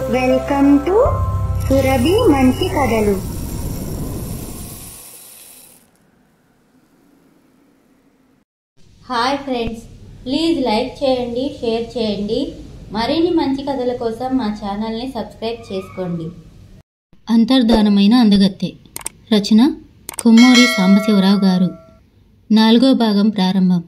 Welcome to Surabhi మంచి కథలు hi friends please like చేయండి షేర్ చేయండి మరిన్ని మంచి కథల కోసం మా ఛానల్ని సబ్స్క్రైబ్ చేసుకోండి అంతర్ధానమైన అందగత్తె రచన కొమ్మూరి సాంబశివరావు గారు నాలుగో భాగం ప్రారంభం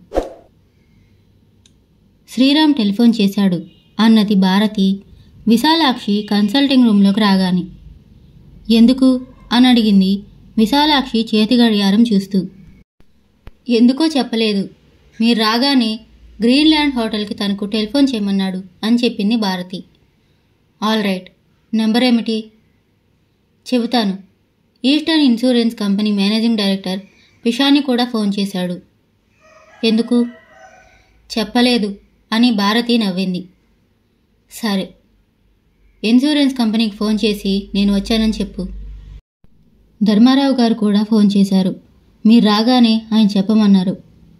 శ్రీరామ్ టెలిఫోన్ చేశాడు అన్నది భారతి విశాలాక్షి కన్సల్టింగ్ రూమ్లోకి రాగానే ఎందుకు అని అడిగింది విశాలాక్షి చేతి గడియారం చూస్తూ ఎందుకో చెప్పలేదు మీరు రాగానే గ్రీన్లాండ్ హోటల్కి తనకు టెలిఫోన్ చేయమన్నాడు అని చెప్పింది భారతి ఆల్ రైట్ నెంబర్ ఏమిటి చెబుతాను eastern insurance company managing director Pishani కూడా ఫోన్ చేశాడు ఎందుకు చెప్పలేదు అని భారతి నవ్వింది సరే ఇన్సూరెన్స్ కంపెనీకి ఫోన్ చేసి నేను వచ్చానని చెప్పు ధర్మారావు గారు కూడా ఫోన్ చేశారు మీరు రాగానే ఆయన చెప్పమన్నారు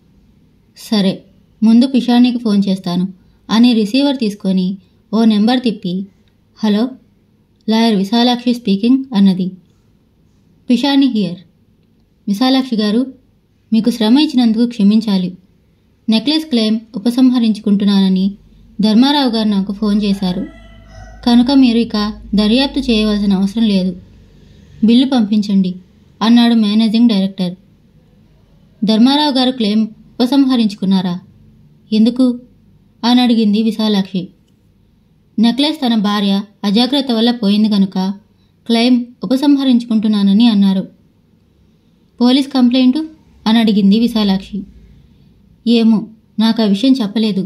సరే ముందు పిషానికి ఫోన్ చేస్తాను అని రిసీవర్ తీసుకొని ఓ నెంబర్ తిప్పి హలో లాయర్ విశాలాక్షి స్పీకింగ్ అన్నది పిషాని హియర్ విశాలాక్షి గారు మీకు శ్రమ ఇచ్చినందుకు క్షమించాలి నెక్లెస్ క్లెయిమ్ ఉపసంహరించుకుంటున్నానని ధర్మారావు గారు నాకు ఫోన్ చేశారు కనుక మీరు ఇక దర్యాప్తు చేయవలసిన అవసరం లేదు బిల్లు పంపించండి అన్నాడు మేనేజింగ్ డైరెక్టర్ ధర్మారావు గారు క్లెయిమ్ ఉపసంహరించుకున్నారా ఎందుకు అని అడిగింది విశాలాక్షి నెక్లెస్ తన భార్య అజాగ్రత్త వల్ల పోయింది కనుక క్లెయిమ్ ఉపసంహరించుకుంటున్నానని అన్నారు పోలీస్ కంప్లైంటు అని అడిగింది విశాలాక్షి ఏమో నాకు ఆ విషయం చెప్పలేదు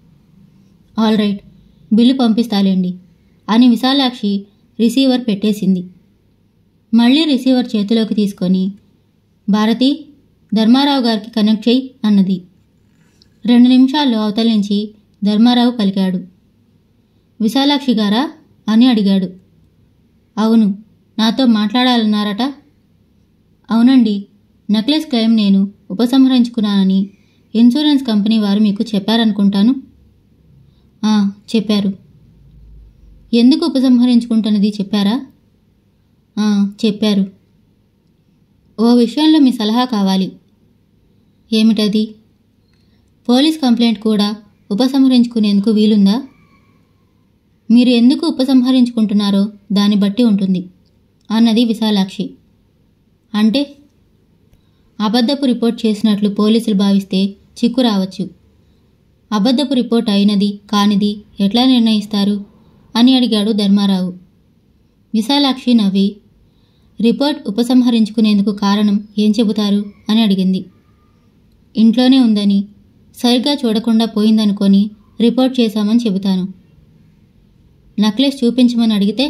ఆల్ రైట్ బిల్లు పంపిస్తాలేండి అని విశాలాక్షి రిసీవర్ పెట్టేసింది మళ్ళీ రిసీవర్ చేతిలోకి తీసుకొని భారతి ధర్మారావు గారికి కనెక్ట్ చేయి అన్నది రెండు నిమిషాల్లో అవతల నుంచి ధర్మారావు పలికాడు విశాలాక్షి గారా అని అడిగాడు అవును నాతో మాట్లాడాలన్నారట అవునండి నెక్లెస్ క్లెయిమ్ నేను ఉపసంహరించుకున్నానని ఇన్సూరెన్స్ కంపెనీ వారు మీకు చెప్పారనుకుంటాను "ఆ, చెప్పారు ఎందుకు ఉపసంహరించుకుంటున్నది చెప్పారా "ఆ, చెప్పారు ఓ విషయంలో మీ సలహా కావాలి ఏమిటది పోలీస్ కంప్లైంట్ కూడా ఉపసంహరించుకునేందుకు వీలుందా మీరు ఎందుకు ఉపసంహరించుకుంటున్నారో దాన్ని బట్టి ఉంటుంది అన్నది విశాలాక్షి అంటే అబద్ధపు రిపోర్ట్ చేసినట్లు పోలీసులు భావిస్తే చిక్కు రావచ్చు అబద్ధపు రిపోర్ట్ అయినది కానిది ఎట్లా నిర్ణయిస్తారు అని అడిగాడు ధర్మారావు విశాలాక్షి నవ్వి రిపోర్ట్ ఉపసంహరించుకునేందుకు కారణం ఏం చెబుతారు అని అడిగింది ఇంట్లోనే ఉందని సరిగ్గా చూడకుండా పోయిందనుకొని రిపోర్ట్ చేశామని చెబుతాను నక్లెస్ చూపించమని అడిగితే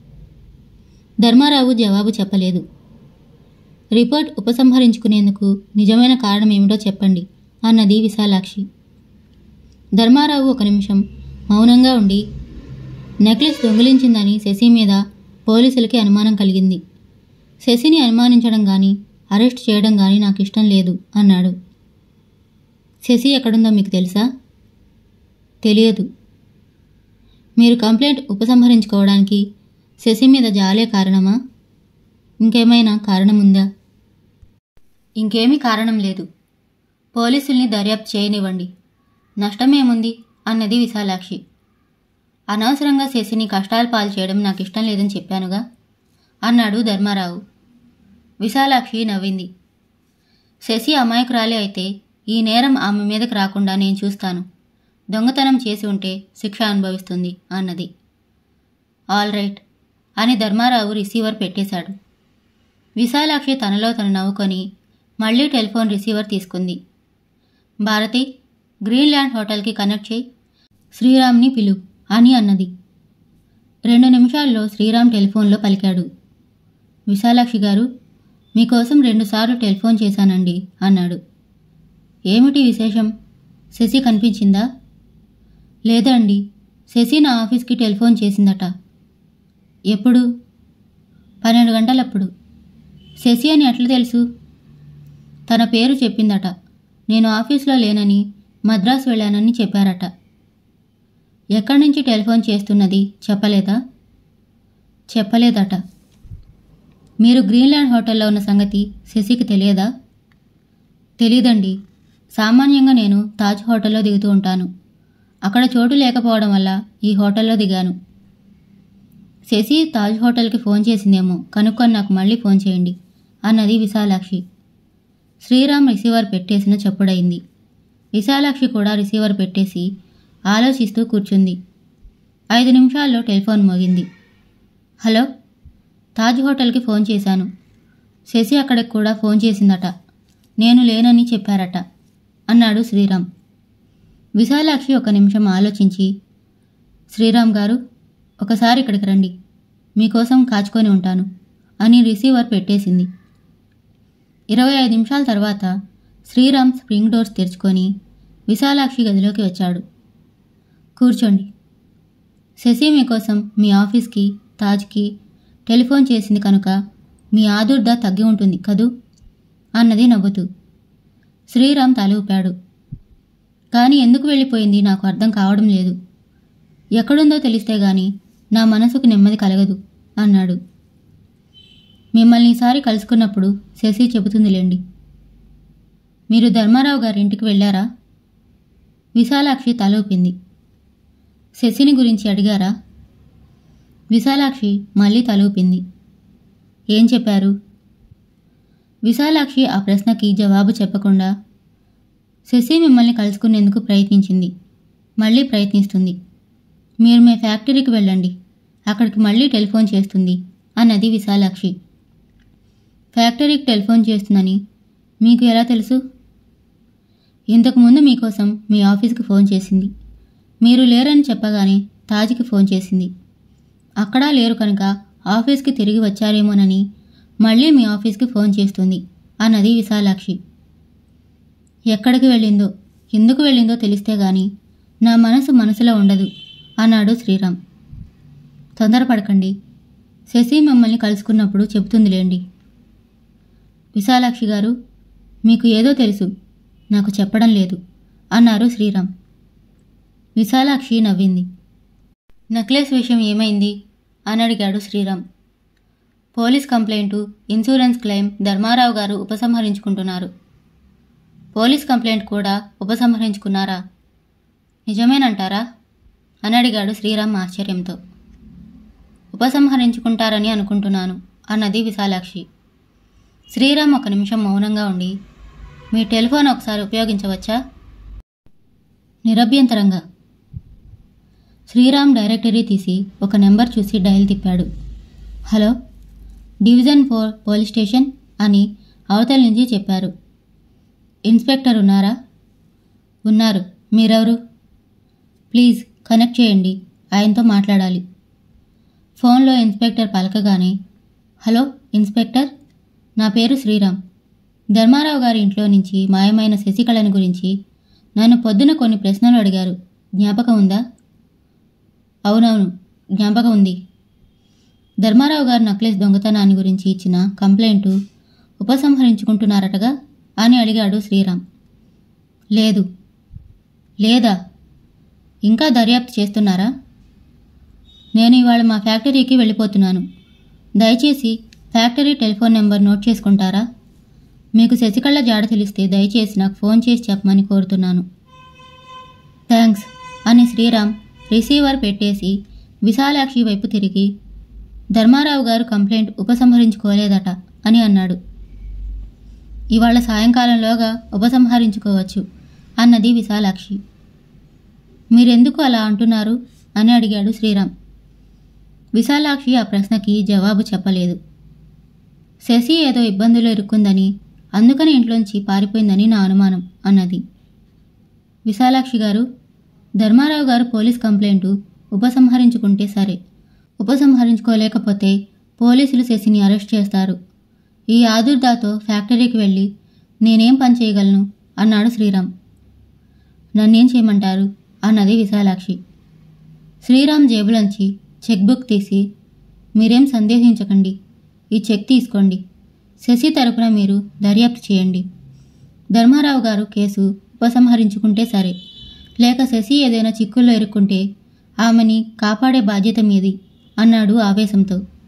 ధర్మారావు జవాబు చెప్పలేదు రిపోర్ట్ ఉపసంహరించుకునేందుకు నిజమైన కారణం ఏమిటో చెప్పండి అన్నది విశాలాక్షి ధర్మారావు ఒక నిమిషం మౌనంగా ఉండి నెక్లెస్ దొంగిలించిందని శశి మీద పోలీసులకి అనుమానం కలిగింది శశిని అనుమానించడం కానీ అరెస్ట్ చేయడం కానీ నాకు ఇష్టం లేదు అన్నాడు శశి ఎక్కడుందో మీకు తెలుసా తెలియదు మీరు కంప్లైంట్ ఉపసంహరించుకోవడానికి శశి మీద జాలే కారణమా ఇంకేమైనా కారణం ఉందా ఇంకేమీ కారణం లేదు పోలీసుల్ని దర్యాప్తు చేయనివ్వండి నష్టమేముంది అన్నది విశాలాక్షి అనవసరంగా శశిని కష్టాలు పాలు చేయడం నాకు ఇష్టం లేదని చెప్పానుగా అన్నాడు ధర్మారావు విశాలాక్షి నవ్వింది శశి అమాయకురాలే అయితే ఈ నేరం ఆమె మీదకి రాకుండా నేను చూస్తాను దొంగతనం చేసి ఉంటే శిక్ష అనుభవిస్తుంది అన్నది ఆల్ రైట్ అని ధర్మారావు రిసీవర్ పెట్టేశాడు విశాలాక్షి తనలో తను నవ్వుకొని మళ్ళీ టెలిఫోన్ రిసీవర్ తీసుకుంది భారతి గ్రీన్లాండ్ హోటల్కి కనెక్ట్ చేయి శ్రీరామ్ని పిలు అని అన్నది రెండు నిమిషాల్లో శ్రీరామ్ టెలిఫోన్లో పలికాడు విశాలాక్షి గారు మీకోసం రెండుసార్లు టెలిఫోన్ చేశానండి అన్నాడు ఏమిటి విశేషం శశి కనిపించిందా లేదండి శశి నా ఆఫీస్కి టెలిఫోన్ చేసిందట ఎప్పుడు పన్నెండు గంటలప్పుడు శశి అని ఎట్లా తెలుసు తన పేరు చెప్పిందట నేను ఆఫీస్లో లేనని మద్రాసు వెళ్ళానని చెప్పారట ఎక్కడి నుంచి టెలిఫోన్ చేస్తున్నది చెప్పలేదా చెప్పలేదట మీరు గ్రీన్లాండ్ హోటల్లో ఉన్న సంగతి శశికి తెలియదా తెలీదండి సామాన్యంగా నేను తాజ్ హోటల్లో దిగుతూ ఉంటాను అక్కడ చోటు లేకపోవడం వల్ల ఈ హోటల్లో దిగాను శశి తాజ్ హోటల్కి ఫోన్ చేసిందేమో కనుక్కొని నాకు మళ్ళీ ఫోన్ చేయండి అన్నది విశాలాక్షి శ్రీరామ్ రిసీవర్ పెట్టేసిన చెప్పుడైంది విశాలాక్షి కూడా రిసీవర్ పెట్టేసి ఆలోచిస్తూ కూర్చుంది ఐదు నిమిషాల్లో టెలిఫోన్ మోగింది హలో తాజ్ హోటల్కి ఫోన్ చేశాను శశి అక్కడికి కూడా ఫోన్ చేసిందట నేను లేనని చెప్పారట అన్నాడు శ్రీరామ్ విశాలాక్షి ఒక నిమిషం ఆలోచించి శ్రీరామ్ గారు ఒకసారి ఇక్కడికి రండి మీకోసం కాచుకొని ఉంటాను అని రిసీవర్ పెట్టేసింది ఇరవై ఐదు నిమిషాల తర్వాత శ్రీరామ్ స్ప్రింగ్ డోర్స్ తెరుచుకొని విశాలాక్షి గదిలోకి వచ్చాడు కూర్చోండి శశి మీకోసం మీ ఆఫీస్కి తాజ్కి టెలిఫోన్ చేసింది కనుక మీ ఆదుర్ద తగ్గి ఉంటుంది కదూ అన్నది నవ్వుతూ శ్రీరామ్ తల ఊపాడు కానీ ఎందుకు వెళ్ళిపోయింది నాకు అర్థం కావడం లేదు ఎక్కడుందో తెలిస్తే గాని నా మనసుకు నెమ్మది కలగదు అన్నాడు మిమ్మల్ని ఈసారి కలుసుకున్నప్పుడు శశి చెబుతుందిలేండి మీరు ధర్మారావు గారి ఇంటికి వెళ్ళారా విశాలాక్షి తల ఊపింది శశిని గురించి అడిగారా విశాలాక్షి మళ్ళీ తల ఊపింది ఏం చెప్పారు విశాలాక్షి ఆ ప్రశ్నకి జవాబు చెప్పకుండా శశి మిమ్మల్ని కలుసుకునేందుకు ప్రయత్నించింది మళ్ళీ ప్రయత్నిస్తుంది మీరు మీ ఫ్యాక్టరీకి వెళ్ళండి అక్కడికి మళ్ళీ టెలిఫోన్ చేస్తుంది అన్నది విశాలాక్షి ఫ్యాక్టరీకి టెలిఫోన్ చేస్తుందని మీకు ఎలా తెలుసు ఇంతకుముందు మీకోసం మీ ఆఫీస్కి ఫోన్ చేసింది మీరు లేరని చెప్పగానే తాజ్కి ఫోన్ చేసింది అక్కడా లేరు కనుక ఆఫీస్కి తిరిగి వచ్చారేమోనని మళ్ళీ మీ ఆఫీస్కి ఫోన్ చేస్తుంది అన్నది విశాలాక్షి ఎక్కడికి వెళ్ళిందో ఎందుకు వెళ్ళిందో తెలిస్తే గాని నా మనసు మనసులో ఉండదు అన్నాడు శ్రీరామ్ తొందరపడకండి శశి మిమ్మల్ని కలుసుకున్నప్పుడు చెబుతుందిలేండి విశాలాక్షి గారు మీకు ఏదో తెలుసు నాకు చెప్పడం లేదు అన్నారు శ్రీరామ్ విశాలాక్షి నవ్వింది నెక్లెస్ విషయం ఏమైంది అని అడిగాడు Sriram police complaint insurance claim Dharmarao గారు ఉపసంహరించుకుంటున్నారు పోలీస్ కంప్లైంట్ కూడా ఉపసంహరించుకున్నారా నిజమేనంటారా అని అడిగాడు శ్రీరామ్ ఆశ్చర్యంతో ఉపసంహరించుకుంటారని అనుకుంటున్నాను అన్నది విశాలాక్షి శ్రీరామ్ ఒక నిమిషం మౌనంగా ఉండి మీ టెలిఫోన్ ఒకసారి ఉపయోగించవచ్చా నిరభ్యంతరంగా శ్రీరామ్ డైరెక్టరీ తీసి ఒక నెంబర్ చూసి డయల్ తిప్పాడు hello division four police station అని అవతల నుంచి చెప్పారు ఇన్స్పెక్టర్ ఉన్నారా ఉన్నారు మీరెవరు ప్లీజ్ కనెక్ట్ చేయండి ఆయనతో మాట్లాడాలి ఫోన్లో ఇన్స్పెక్టర్ పలకగానే హలో ఇన్స్పెక్టర్ నా పేరు శ్రీరామ్ ధర్మారావు గారి ఇంట్లో నుంచి మాయమైన శశికళని గురించి నన్ను పొద్దున కొన్ని ప్రశ్నలు అడిగారు జ్ఞాపకం ఉందా అవునవును జ్ఞాపకం ఉంది ధర్మారావు గారు నక్లెస్ దొంగతనాన్ని గురించి ఇచ్చిన కంప్లైంటు ఉపసంహరించుకుంటున్నారటగా అని అడిగాడు శ్రీరామ్ లేదు లేదా ఇంకా దర్యాప్తు చేస్తున్నారా నేను ఇవాళ మా ఫ్యాక్టరీకి వెళ్ళిపోతున్నాను దయచేసి ఫ్యాక్టరీ టెలిఫోన్ నెంబర్ నోట్ చేసుకుంటారా మీకు శశికళ జాడ తెలిస్తే దయచేసి నాకు ఫోన్ చేసి చెప్పమని కోరుతున్నాను థ్యాంక్స్ అని శ్రీరామ్ రిసీవర్ పెట్టేసి విశాలాక్షి వైపు తిరిగి ధర్మారావు గారు కంప్లైంట్ ఉపసంహరించుకోలేదట అని అన్నాడు ఇవాళ సాయంకాలంలోగా ఉపసంహరించుకోవచ్చు అన్నది విశాలాక్షి మీరెందుకు అలా అంటున్నారు అని అడిగాడు శ్రీరామ్ విశాలాక్షి ఆ ప్రశ్నకి జవాబు చెప్పలేదు శశి ఏదో ఇబ్బందులు ఇరుక్కుందని అందుకని ఇంట్లోంచి పారిపోయిందని నా అనుమానం అన్నది విశాలాక్షి గారు ధర్మారావు గారు పోలీస్ కంప్లైంటు ఉపసంహరించుకుంటే సరే ఉపసంహరించుకోలేకపోతే పోలీసులు శశిని అరెస్ట్ చేస్తారు ఈ ఆదుర్దాతో ఫ్యాక్టరీకి వెళ్ళి నేనేం పని చేయగలను అన్నాడు శ్రీరామ్ నన్నేం చేయమంటారు అన్నది విశాలాక్షి శ్రీరామ్ జేబులోంచి చెక్ బుక్ తీసి మీరేం సందేహించకండి ఈ చెక్ తీసుకోండి శశి తరపున మీరు దర్యాప్తు చేయండి ధర్మారావు గారు కేసు ఉపసంహరించుకుంటే సరే లేక శశి ఏదైనా చిక్కుల్లో ఇరుక్కుంటే ఆమెని కాపాడే బాధ్యత మీది అన్నాడు ఆవేశంతో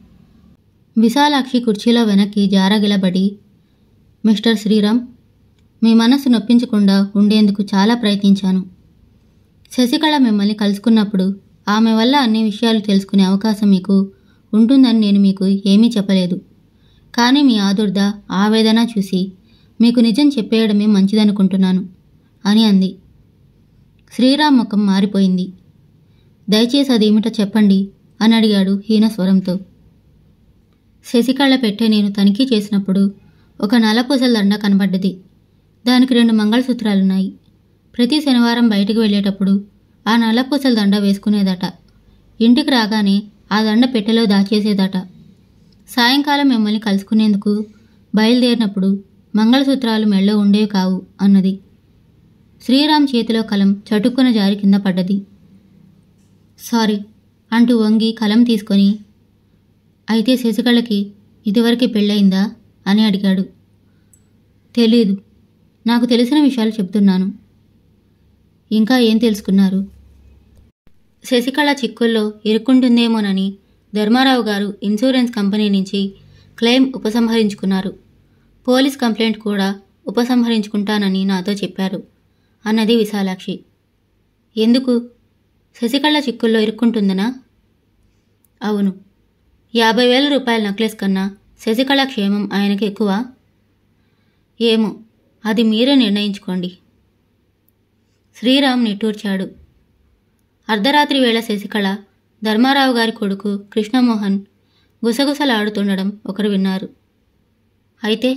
విశాలాక్షి కుర్చీలో వెనక్కి జారగిలబడి మిస్టర్ శ్రీరామ్ మీ మనసు నొప్పించకుండా ఉండేందుకు చాలా ప్రయత్నించాను శశికళ మిమ్మల్ని కలుసుకున్నప్పుడు ఆమె వల్ల అన్ని విషయాలు తెలుసుకునే అవకాశం మీకు ఉంటుందని నేను మీకు ఏమీ చెప్పలేదు కానీ మీ ఆదుర్ద ఆవేదన చూసి మీకు నిజం చెప్పేయడమే మంచిదనుకుంటున్నాను అని అంది శ్రీరామ్ ముఖం మారిపోయింది దయచేసి అదేమిటో చెప్పండి అని అడిగాడు హీన స్వరంతో శశికళ పెట్టే నేను తనిఖీ చేసినప్పుడు ఒక నల్లపూసల దండ కనబడ్డది దానికి రెండు మంగళసూత్రాలున్నాయి ప్రతి శనివారం బయటికి వెళ్ళేటప్పుడు ఆ నల్లపూసల దండ వేసుకునేదట ఇంటికి రాగానే ఆ దండ పెట్టెలో దాచేసేదట సాయంకాలం మిమ్మల్ని కలుసుకునేందుకు బయలుదేరినప్పుడు మంగళసూత్రాలు మెళ్ళో ఉండేవి కావు అన్నది శ్రీరామ్ చేతిలో కలం చటుక్కున జారి కింద పడ్డది సారీ అంటూ వంగి కలం తీసుకొని అయితే శశికళకి ఇదివరకు పెళ్ళయిందా అని అడిగాడు తెలీదు నాకు తెలిసిన విషయాలు చెప్తున్నాను ఇంకా ఏం తెలుసుకున్నారు శశికళ చిక్కుల్లో ఇరుక్కుంటుందేమోనని ధర్మారావు గారు ఇన్సూరెన్స్ కంపెనీ నుంచి క్లెయిమ్ ఉపసంహరించుకున్నారు పోలీస్ కంప్లైంట్ కూడా ఉపసంహరించుకుంటానని నాతో చెప్పారు అన్నది విశాలాక్షి ఎందుకు శశికళ చిక్కుల్లో ఇరుక్కుంటుందనా అవును యాభై వేల రూపాయల నెక్లెస్ కన్నా శశికళ క్షేమం ఆయనకి ఎక్కువ ఏమో అది మీరే నిర్ణయించుకోండి శ్రీరామ్ నిట్టూర్చాడు అర్ధరాత్రి వేళ శశికళ ధర్మారావు గారి కొడుకు కృష్ణమోహన్ గుసగుసలాడుతుండడం ఒకరు విన్నారు అయితే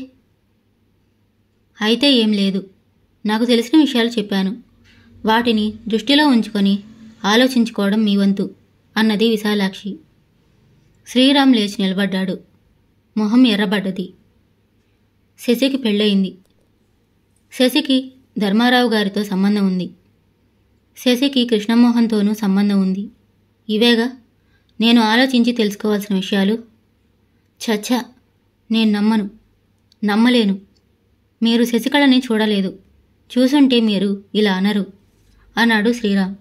అయితే ఏం లేదు నాకు తెలిసిన విషయాలు చెప్పాను వాటిని దృష్టిలో ఉంచుకొని ఆలోచించుకోవడం మీ వంతు అన్నది విశాలాక్షి శ్రీరామ్ లేచి నిలబడ్డాడు మొహం ఎర్రబడ్డది శశికి పెళ్ళయింది శశికి ధర్మారావు గారితో సంబంధం ఉంది శశికి కృష్ణమోహన్తోనూ సంబంధం ఉంది ఇవేగా నేను ఆలోచించి తెలుసుకోవాల్సిన విషయాలు చచ్చా నేను నమ్మను నమ్మలేను మీరు శశికళని చూడలేదు చూసుంటే మీరు ఇలా అనరు అన్నాడు శ్రీరామ్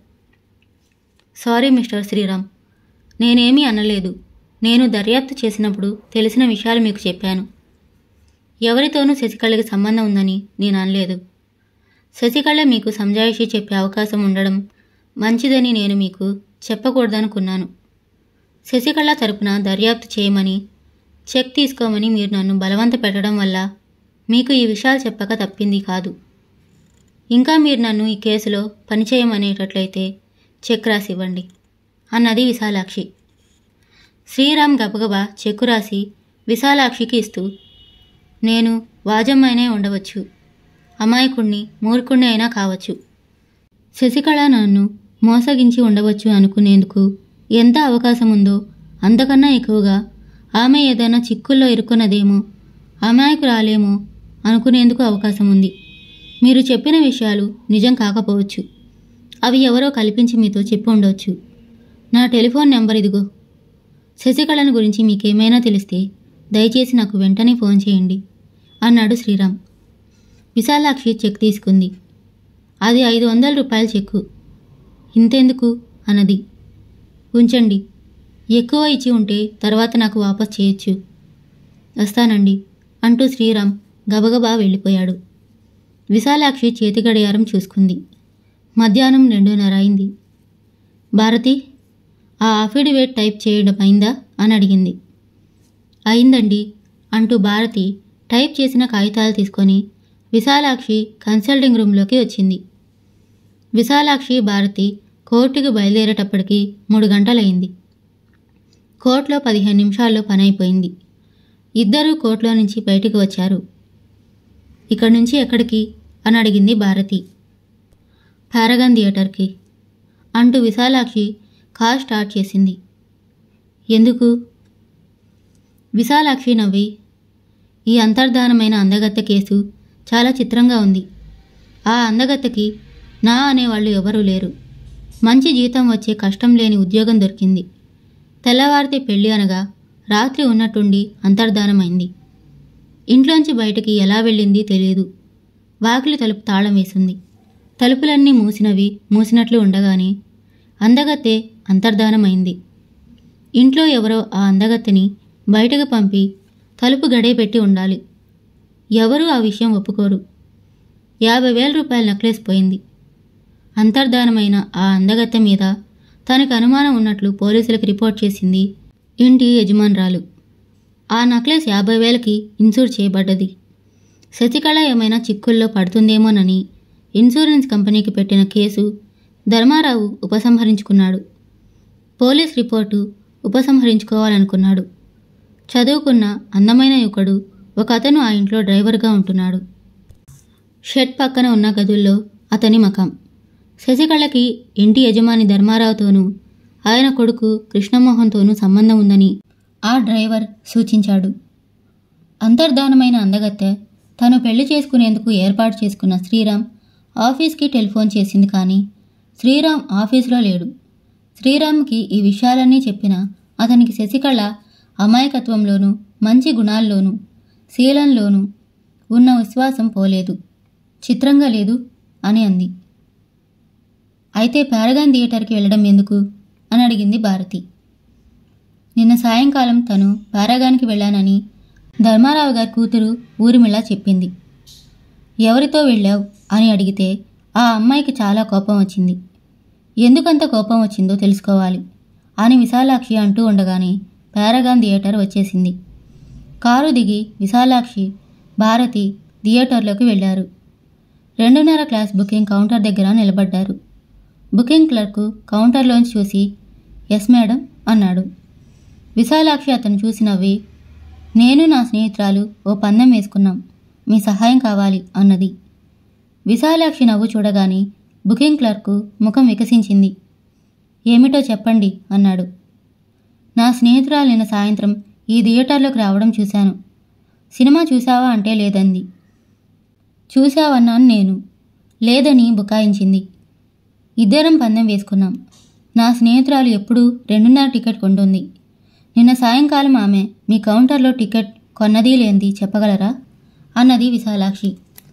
సారీ మిస్టర్ శ్రీరామ్ నేనేమీ అనలేదు నేను దర్యాప్తు చేసినప్పుడు తెలిసిన విషయాలు మీకు చెప్పాను ఎవరితోనూ శశికళకి సంబంధం ఉందని నేను అనలేదు శశికళ మీకు సంజాయిషి చెప్పే అవకాశం ఉండడం మంచిదని నేను మీకు చెప్పకూడదనుకున్నాను శశికళ తరపున దర్యాప్తు చేయమని చెక్ తీసుకోమని మీరు నన్ను బలవంత పెట్టడం వల్ల మీకు ఈ విషయాలు చెప్పక తప్పింది కాదు ఇంకా మీరు నన్ను ఈ కేసులో పనిచేయమనేటట్లయితే చెక్ రాసి ఇవ్వండి అన్నది విశాలాక్షి శ్రీరామ్ గబగబా చెక్కు రాసి విశాలాక్షికి ఇస్తూ నేను వాజమ్మైనే ఉండవచ్చు అమాయకుణ్ణి మూర్ఖుణ్ణి అయినా కావచ్చు శశికళ నన్ను మోసగించి ఉండవచ్చు అనుకునేందుకు ఎంత అవకాశం ఉందో అంతకన్నా ఎక్కువగా ఆమె ఏదైనా చిక్కుల్లో ఇరుక్కున్నదేమో అమాయకురాలేమో అనుకునేందుకు అవకాశం ఉంది మీరు చెప్పిన విషయాలు నిజం కాకపోవచ్చు అవి ఎవరో కల్పించి మీతో చెప్పి ఉండవచ్చు నా టెలిఫోన్ నెంబర్ ఇదిగో శశికళను గురించి మీకేమైనా తెలిస్తే దయచేసి నాకు వెంటనే ఫోన్ చేయండి అన్నాడు శ్రీరామ్ విశాలాక్షి చెక్ తీసుకుంది అది ఐదు వందల రూపాయల చెక్కు ఇంతెందుకు అన్నది ఉంచండి ఎక్కువ ఇచ్చి ఉంటే తర్వాత నాకు వాపస్ చేయొచ్చు వస్తానండి అంటూ శ్రీరామ్ గబగబా వెళ్ళిపోయాడు విశాలాక్షి చేతి గడియారం చూసుకుంది మధ్యాహ్నం రెండున్నర అయింది భారతి ఆ అఫిడవిట్ టైప్ చేయడం అయిందా అని అడిగింది అయిందండి అంటూ భారతి టైప్ చేసిన కాగితాలు తీసుకొని విశాలాక్షి కన్సల్టింగ్ రూమ్లోకి వచ్చింది విశాలాక్షి భారతి కోర్టుకు బయలుదేరేటప్పటికి మూడు గంటలయింది కోర్టులో పదిహేను నిమిషాల్లో పని అయిపోయింది ఇద్దరూ కోర్టులో నుంచి బయటికి వచ్చారు ఇక్కడి నుంచి ఎక్కడికి అని అడిగింది భారతి పారగాన్ థియేటర్కి అంటూ విశాలాక్షి కార్ స్టార్ట్ చేసింది ఎందుకు విశాలాక్షి నవ్వి ఈ అంతర్ధానమైన అందగత్తె కేసు చాలా చిత్రంగా ఉంది ఆ అందగత్తెకి నా అనేవాళ్ళు ఎవరూ లేరు మంచి జీతం వచ్చే కష్టం లేని ఉద్యోగం దొరికింది తెల్లవారితే పెళ్ళి అనగా రాత్రి ఉన్నట్టుండి అంతర్ధానమైంది ఇంట్లోంచి బయటికి ఎలా వెళ్ళింది తెలియదు వాకిలి తలుపు తాళం వేసింది తలుపులన్నీ మూసినవి మూసినట్లు ఉండగానే అందగత్తె అంతర్ధానమైంది ఇంట్లో ఎవరో ఆ అందగత్తెని బయటకు పంపి తలుపు గడే పెట్టి ఉండాలి ఎవరూ ఆ విషయం ఒప్పుకోరు యాభై వేల రూపాయల నెక్లెస్ పోయింది అంతర్ధానమైన ఆ అందగత్తె మీద తనకు అనుమానం ఉన్నట్లు పోలీసులకు రిపోర్ట్ చేసింది ఇంటి యజమానురాలు ఆ నెక్లెస్ యాభై వేలకి ఇన్సూర్ చేయబడ్డది శశికళ ఏమైనా చిక్కుల్లో పడుతుందేమోనని ఇన్సూరెన్స్ కంపెనీకి పెట్టిన కేసు ధర్మారావు ఉపసంహరించుకున్నాడు పోలీస్ రిపోర్టు ఉపసంహరించుకోవాలనుకున్నాడు చదువుకున్న అందమైన యువకుడు ఒక అతను ఆ ఇంట్లో డ్రైవర్గా ఉంటున్నాడు షెడ్ పక్కన ఉన్న గదుల్లో అతని మకం శశికళకి ఇంటి యజమాని ధర్మారావుతోనూ ఆయన కొడుకు కృష్ణమోహన్తోనూ సంబంధం ఉందని ఆ డ్రైవర్ సూచించాడు అంతర్ధానమైన అందగత్తె తను పెళ్లి చేసుకునేందుకు ఏర్పాటు చేసుకున్న శ్రీరామ్ ఆఫీస్కి టెలిఫోన్ చేసింది కానీ శ్రీరామ్ ఆఫీసులో లేడు శ్రీరామ్కి ఈ విషయాలన్నీ చెప్పిన అతనికి శశికళ అమాయకత్వంలోనూ మంచి గుణాల్లోనూ శీలంలోనూ ఉన్న విశ్వాసం పోలేదు చిత్రంగా లేదు అని అంది అయితే పారగాన్ థియేటర్కి వెళ్ళడం ఎందుకు అని అడిగింది భారతి నిన్న సాయంకాలం తను పారాగాన్కి వెళ్ళానని ధర్మారావు గారి కూతురు ఊరిమిళ చెప్పింది ఎవరితో వెళ్ళావు అని అడిగితే ఆ అమ్మాయికి చాలా కోపం వచ్చింది ఎందుకంత కోపం వచ్చిందో తెలుసుకోవాలి అని విశాలాక్షి అంటూ ఉండగానే పారాగాన్ థియేటర్ వచ్చేసింది కారు దిగి విశాలాక్షి భారతి థియేటర్లోకి వెళ్ళారు రెండున్నర క్లాస్ బుకింగ్ కౌంటర్ దగ్గర నిలబడ్డారు బుకింగ్ క్లర్కు కౌంటర్లోంచి చూసి ఎస్ మేడం అన్నాడు విశాలాక్షి అతను చూసి నవ్వి నేను నా స్నేహితురాలు ఓ పందెం వేసుకున్నాం మీ సహాయం కావాలి అన్నది విశాలాక్షి నవ్వు చూడగానే బుకింగ్ క్లర్కు ముఖం వికసించింది ఏమిటో చెప్పండి అన్నాడు నా స్నేహితురాలు నిన్న సాయంత్రం ఈ థియేటర్లోకి రావడం చూశాను సినిమా చూసావా అంటే లేదంది చూశావన్నాను నేను లేదని బుకాయించింది ఇద్దరం పందెం వేసుకున్నాం నా స్నేహితురాలు ఎప్పుడూ రెండున్నర టికెట్ కొంటుంది నిన్న సాయంకాలం ఆమె మీ కౌంటర్లో టికెట్ కొన్నది లేనిది చెప్పగలరా అన్నది విశాలాక్షి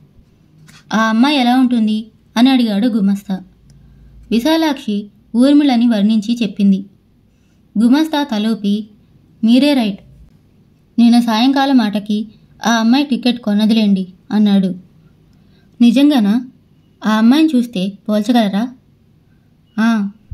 ఆ అమ్మాయి ఎలా ఉంటుంది అని అడిగాడు గుమస్తా విశాలాక్షి ఊర్మిళని వర్ణించి చెప్పింది గుమస్తా తలూపి మీరే రైట్ నిన్న సాయంకాలం మాటకి ఆ అమ్మాయి టికెట్ కొన్నదిలేండి అన్నాడు నిజంగానా ఆ అమ్మాయిని చూస్తే పోల్చగలరా "ఆ."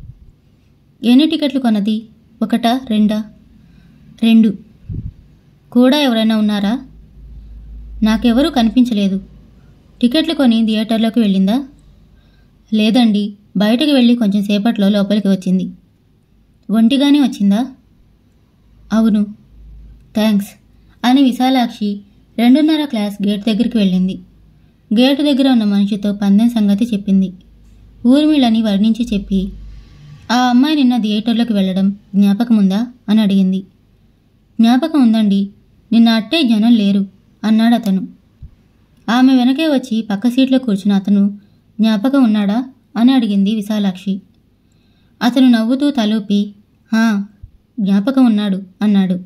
ఎన్ని టికెట్లు కొన్నది ఒకటా రెండా రెండు కూడా ఎవరైనా ఉన్నారా నాకెవరూ కనిపించలేదు టికెట్లు కొని థియేటర్లోకి వెళ్ళిందా లేదండి బయటకు వెళ్ళి కొంచెం సేపట్లో లోపలికి వచ్చింది ఒంటిగానే వచ్చిందా అవును థ్యాంక్స్ అని విశాలాక్షి రెండున్నర క్లాస్ గేట్ దగ్గరికి వెళ్ళింది గేటు దగ్గర ఉన్న మనిషితో పందెం సంగతి చెప్పింది ఊర్మిళని వర్ణించి చెప్పి ఆ అమ్మాయి నిన్న థియేటర్లోకి వెళ్ళడం జ్ఞాపకముందా అని అడిగింది జ్ఞాపకం ఉందండి నిన్న అట్టే జనం లేరు అన్నాడు అతను ఆమె వెనకే వచ్చి పక్క సీట్లో కూర్చున్న అతను జ్ఞాపకం ఉన్నాడా అని అడిగింది విశాలాక్షి అతను నవ్వుతూ తలూపి హా జ్ఞాపకం ఉన్నాడు అన్నాడు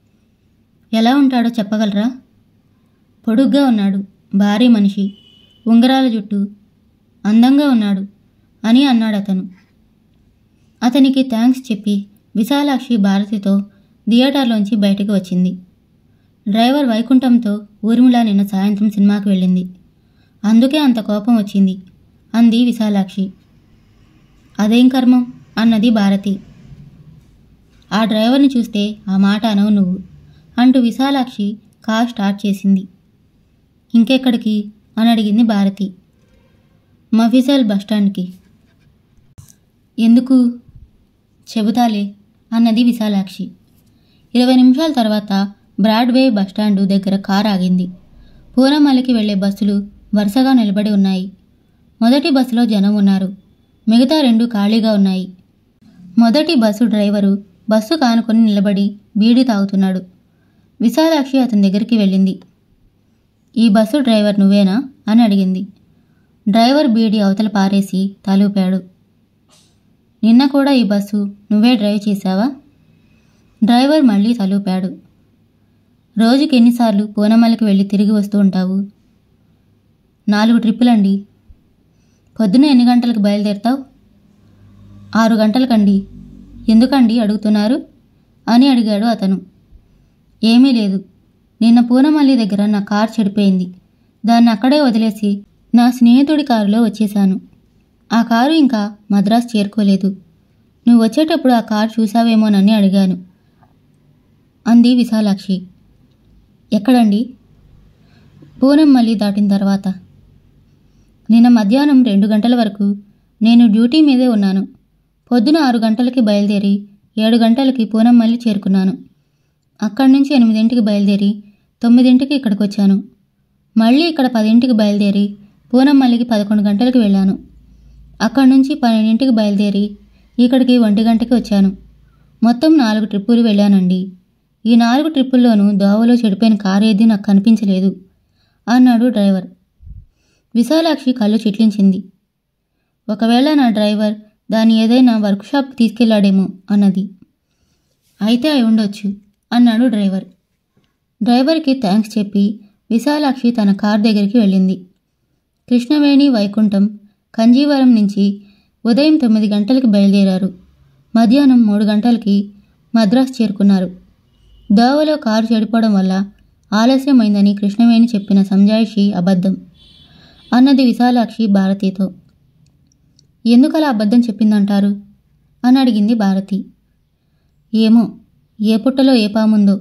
ఎలా ఉంటాడో చెప్పగలరా పొడుగ్గా ఉన్నాడు భారీ మనిషి ఉంగరాల జుట్టు అందంగా ఉన్నాడు అని అన్నాడు అతను అతనికి థ్యాంక్స్ చెప్పి విశాలాక్షి భారతితో థియేటర్లోంచి బయటకు వచ్చింది డ్రైవర్ వైకుంఠంతో ఊర్మిళ నిన్న సాయంత్రం సినిమాకి వెళ్ళింది అందుకే అంత కోపం వచ్చింది అంది విశాలాక్షి అదేం కర్మం అన్నది భారతి ఆ డ్రైవర్ని చూస్తే ఆ మాట అనవు నువ్వు అంటూ విశాలాక్షి కార్ స్టార్ట్ చేసింది ఇంకెక్కడికి అని అడిగింది భారతి మఫిజల్ బస్టాండ్కి ఎందుకు చెబుతాలే అన్నది విశాలాక్షి ఇరవై నిమిషాల తర్వాత బ్రాడ్వే బస్టాండు దగ్గర కార్ ఆగింది పూనమల్లికి వెళ్లే బస్సులు వరుసగా నిలబడి ఉన్నాయి మొదటి బస్సులో జనం ఉన్నారు మిగతా రెండు ఖాళీగా ఉన్నాయి మొదటి బస్సు డ్రైవరు బస్సు కానుకొని నిలబడి బీడీ తాగుతున్నాడు విశాలాక్షి అతని దగ్గరికి వెళ్ళింది ఈ బస్సు డ్రైవర్ నువ్వేనా అని అడిగింది డ్రైవర్ బీడీ అవతల పారేసి తలూపాడు నిన్న కూడా ఈ బస్సు నువ్వే డ్రైవ్ చేశావా డ్రైవర్ మళ్ళీ తలూపాడు రోజుకి ఎన్నిసార్లు పూనమల్లికి వెళ్ళి తిరిగి వస్తూ ఉంటావు నాలుగు ట్రిప్పులండి పొద్దున ఎన్ని గంటలకు బయలుదేరుతావు ఆరు గంటలకండి ఎందుకండి అడుగుతున్నారు అని అడిగాడు అతను ఏమీ లేదు నిన్న పూనమల్లి దగ్గర నా కారు చెడిపోయింది దాన్ని అక్కడే వదిలేసి నా స్నేహితుడి కారులో వచ్చేశాను ఆ కారు ఇంకా మద్రాసు చేరుకోలేదు నువ్వు వచ్చేటప్పుడు ఆ కారు చూసావేమోనని అడిగాను అంది విశాలాక్షి ఎక్కడండి పూనం మళ్ళీ దాటిన తర్వాత నిన్న మధ్యాహ్నం రెండు గంటల వరకు నేను డ్యూటీ మీదే ఉన్నాను పొద్దున ఆరు గంటలకి బయలుదేరి ఏడు గంటలకి పూనం మళ్ళీ చేరుకున్నాను అక్కడి నుంచి ఎనిమిదింటికి బయలుదేరి తొమ్మిదింటికి ఇక్కడికి వచ్చాను మళ్ళీ ఇక్కడ పదింటికి బయలుదేరి పూనం మల్లికి పదకొండు గంటలకు వెళ్ళాను అక్కడి నుంచి పన్నెండింటికి బయలుదేరి ఇక్కడికి ఒంటి గంటకి వచ్చాను మొత్తం నాలుగు ట్రిప్పులు వెళ్ళానండి ఈ నాలుగు ట్రిప్పుల్లోనూ దోవలో చెడిపోయిన కారు ఏది నాకు కనిపించలేదు అన్నాడు డ్రైవర్ విశాలాక్షి కళ్ళు చిట్లించింది ఒకవేళ నా డ్రైవర్ దాన్ని ఏదైనా వర్క్షాప్కి తీసుకెళ్లాడేమో అన్నది అయితే అయి ఉండొచ్చు అన్నాడు డ్రైవర్ డ్రైవర్కి థ్యాంక్స్ చెప్పి విశాలాక్షి తన కార్ దగ్గరికి వెళ్ళింది కృష్ణవేణి వైకుంఠం కంజీవరం నుంచి ఉదయం తొమ్మిది గంటలకి బయలుదేరారు మధ్యాహ్నం మూడు గంటలకి మద్రాసు చేరుకున్నారు దోవలో కారు చెడిపోవడం వల్ల ఆలస్యమైందని కృష్ణవేణి చెప్పిన సంజాయిషి అబద్ధం అన్నది విశాలాక్షి భారతితో ఎందుకలా అబద్ధం చెప్పిందంటారు అని అడిగింది భారతి ఏమో ఏ పుట్టలో ఏ పాముందో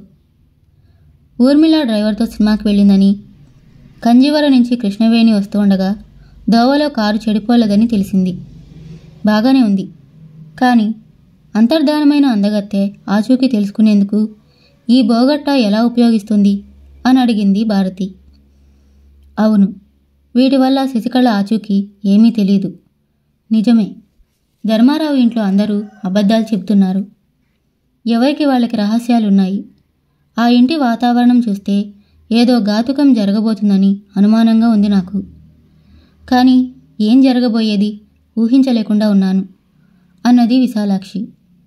ఊర్మిళ డ్రైవర్తో సినిమాకి వెళ్ళిందని కంజీవర నుంచి కృష్ణవేణి వస్తూ ఉండగా దోవలో కారు చెడిపోలేదని తెలిసింది బాగానే ఉంది కానీ అంతర్ధానమైన అందగత్తె ఆచూకీ తెలుసుకునేందుకు ఈ బోగట్ట ఎలా ఉపయోగిస్తుంది అని అడిగింది భారతి అవును వీటి వల్ల శశికళ ఆచూకీ ఏమీ తెలియదు నిజమే ధర్మారావు ఇంట్లో అందరూ అబద్ధాలు చెప్తున్నారు ఎవరికి వాళ్ళకి రహస్యాలున్నాయి ఆ ఇంటి వాతావరణం చూస్తే ఏదో ఘాతుకం జరగబోతుందని అనుమానంగా ఉంది నాకు కానీ ఏం జరగబోయేది ఊహించలేకుండా ఉన్నాను అన్నది విశాలాక్షి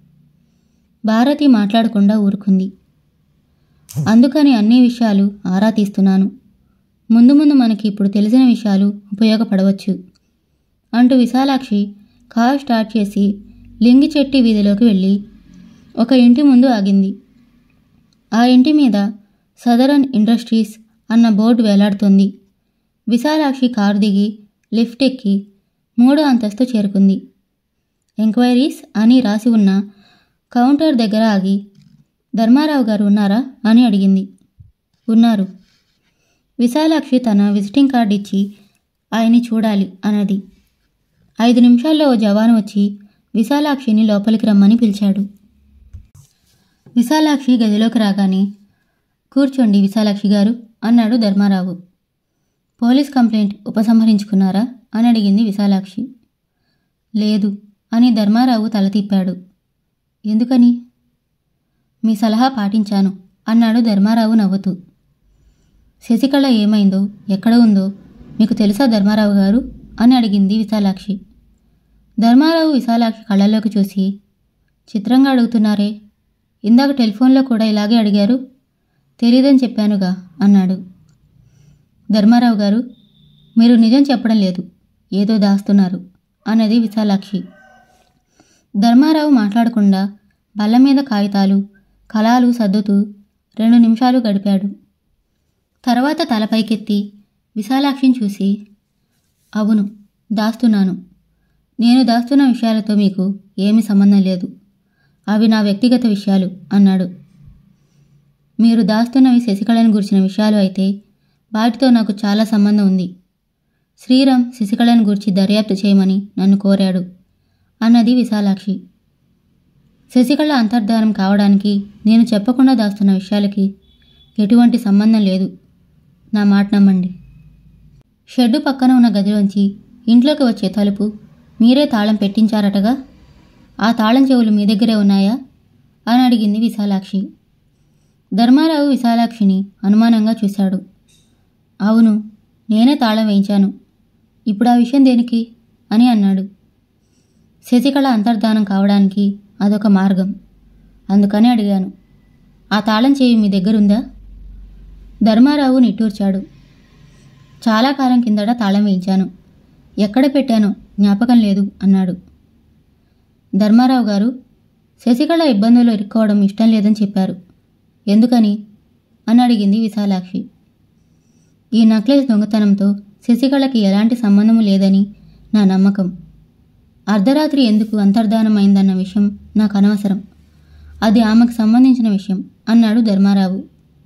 భారతి మాట్లాడకుండా ఊరుకుంది అందుకని అన్ని విషయాలు ఆరా తీస్తున్నాను ముందు ముందు మనకి ఇప్పుడు తెలిసిన విషయాలు ఉపయోగపడవచ్చు అంటూ విశాలాక్షి కార్ స్టార్ట్ చేసి లింగిచెట్టి వీధిలోకి వెళ్ళి ఒక ఇంటి ముందు ఆగింది ఆ ఇంటి మీద సదరన్ ఇండస్ట్రీస్ అన్న బోర్డు వేలాడుతోంది విశాలాక్షి కారు దిగి లిఫ్ట్ ఎక్కి మూడో అంతస్తు చేరుకుంది ఎంక్వైరీస్ అని రాసి ఉన్న కౌంటర్ దగ్గర ఆగి ధర్మారావు గారు ఉన్నారా అని అడిగింది ఉన్నారు విశాలాక్షి తన విజిటింగ్ కార్డు ఇచ్చి ఆయన్ని చూడాలి అన్నది ఐదు నిమిషాల్లో ఓ జవాను వచ్చి విశాలాక్షిని లోపలికి రమ్మని పిలిచాడు విశాలాక్షి గదిలోకి రాగానే కూర్చోండి విశాలాక్షి గారు అన్నాడు ధర్మారావు పోలీస్ కంప్లైంట్ ఉపసంహరించుకున్నారా అని అడిగింది విశాలాక్షి లేదు అని ధర్మారావు తల తిప్పాడు ఎందుకని మీ సలహా పాటించాను అన్నాడు ధర్మారావు నవ్వుతూ శశికళ ఏమైందో ఎక్కడ ఉందో మీకు తెలుసా ధర్మారావు గారు అని అడిగింది విశాలాక్షి ధర్మారావు విశాలాక్షి కళ్ళలోకి చూసి చిత్రంగా అడుగుతున్నారే ఇందాక టెలిఫోన్లో కూడా ఇలాగే అడిగారు తెలీదని చెప్పానుగా అన్నాడు ధర్మారావు గారు మీరు నిజం చెప్పడం లేదు ఏదో దాస్తున్నారు అన్నది విశాలాక్షి ధర్మారావు మాట్లాడకుండా బల్ల మీద కాగితాలు కళాలు సర్దుతూ రెండు నిమిషాలు గడిపాడు తర్వాత తల పైకెత్తి విశాలాక్షిని చూసి అవును దాస్తున్నాను నేను దాస్తున్న విషయాలతో మీకు ఏమీ సంబంధం లేదు అవి నా వ్యక్తిగత విషయాలు అన్నాడు మీరు దాస్తున్నవి శశికళను గురించిన విషయాలు అయితే వాటితో నాకు చాలా సంబంధం ఉంది శ్రీరామ్ శశికళను గురించి దర్యాప్తు చేయమని నన్ను కోరాడు అన్నది విశాలాక్షి శశికళ అంతర్ధానం కావడానికి నేను చెప్పకుండా దాస్తున్న విషయాలకి ఎటువంటి సంబంధం లేదు నా మాట నమ్మండి షెడ్డు పక్కన ఉన్న గదిలోంచి ఇంట్లోకి వచ్చే తలుపు మీరే తాళం పెట్టించారటగా ఆ తాళం చెవులు మీ దగ్గరే ఉన్నాయా అని అడిగింది విశాలాక్షి ధర్మారావు విశాలాక్షిని అనుమానంగా చూశాడు అవును నేనే తాళం వేయించాను ఇప్పుడు ఆ విషయం దేనికి అని అన్నాడు శశికళ అంతర్ధానం కావడానికి అదొక మార్గం అందుకని అడిగాను ఆ తాళం చేయి మీ దగ్గరుందా ధర్మారావు నిట్టూర్చాడు చాలా కాలం కిందట తాళం వేయించాను ఎక్కడ పెట్టానో జ్ఞాపకం లేదు అన్నాడు ధర్మారావు గారు శశికళ ఇబ్బందులు ఇరుక్కోవడం ఇష్టం లేదని చెప్పారు ఎందుకని అని అడిగింది విశాలాక్షి ఈ నక్లెస్ దొంగతనంతో శశికళకి ఎలాంటి సంబంధము లేదని నా నమ్మకం అర్ధరాత్రి ఎందుకు అంతర్ధానమైందన్న విషయం నాకు అనవసరం అది ఆమెకు సంబంధించిన విషయం అన్నాడు ధర్మారావు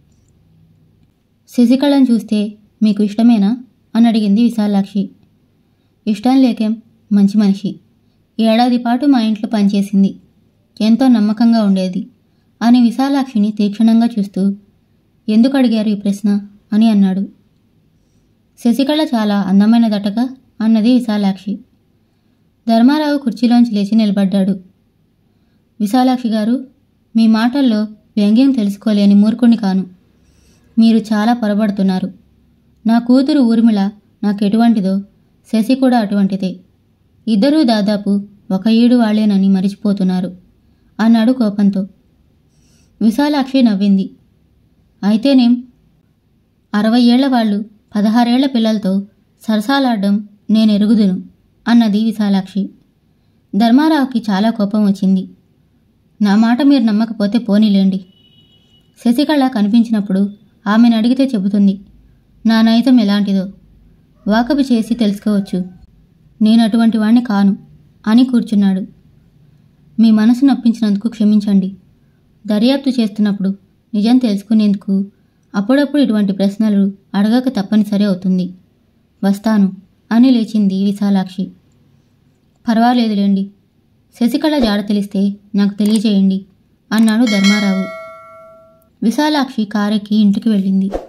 శశికళను చూస్తే మీకు ఇష్టమేనా అని అడిగింది విశాలాక్షి ఇష్టం లేకేం మంచి మనిషి ఏడాది పాటు మా ఇంట్లో పనిచేసింది ఎంతో నమ్మకంగా ఉండేది అని విశాలాక్షిని తీక్షణంగా చూస్తూ ఎందుకు అడిగారు ఈ ప్రశ్న అని అన్నాడు శశికళ చాలా అందమైనదటగా అన్నది విశాలాక్షి ధర్మారావు కుర్చీలోంచి లేచి నిలబడ్డాడు విశాలాక్షి గారు మీ మాటల్లో వ్యంగ్యం తెలుసుకోలేని మూర్ఖుని కాను మీరు చాలా పొరబడుతున్నారు నా కూతురు ఊర్మిళ నాకు ఎటువంటిదో శశి కూడా అటువంటిదే ఇద్దరూ దాదాపు ఒక ఈడు వాళ్లేనని మరిచిపోతున్నారు అన్నాడు కోపంతో విశాలాక్షి నవ్వింది అయితేనేం అరవై ఏళ్ల వాళ్ళు పదహారేళ్ల పిల్లలతో సరసాలాడడం నేను ఎరుగుదును అన్నది విశాలాక్షి ధర్మారావుకి చాలా కోపం వచ్చింది నా మాట మీరు నమ్మకపోతే పోనీలేండి శశికళ కనిపించినప్పుడు ఆమెను అడిగితే చెబుతుంది నా నైతం ఎలాంటిదో వాకపు చేసి తెలుసుకోవచ్చు నేను అటువంటి వాణ్ణి కాను అని కూర్చున్నాడు మీ మనసు నొప్పించినందుకు క్షమించండి దర్యాప్తు చేస్తున్నప్పుడు నిజం తెలుసుకునేందుకు అప్పుడప్పుడు ఇటువంటి ప్రశ్నలు అడగక తప్పనిసరి అవుతుంది వస్తాను అని లేచింది విశాలాక్షి పర్వాలేదులేండి శశికళ జాడ తెలిస్తే నాకు తెలియజేయండి అన్నాడు ధర్మారావు విశాలాక్షి కారెక్కి ఇంటికి వెళ్ళింది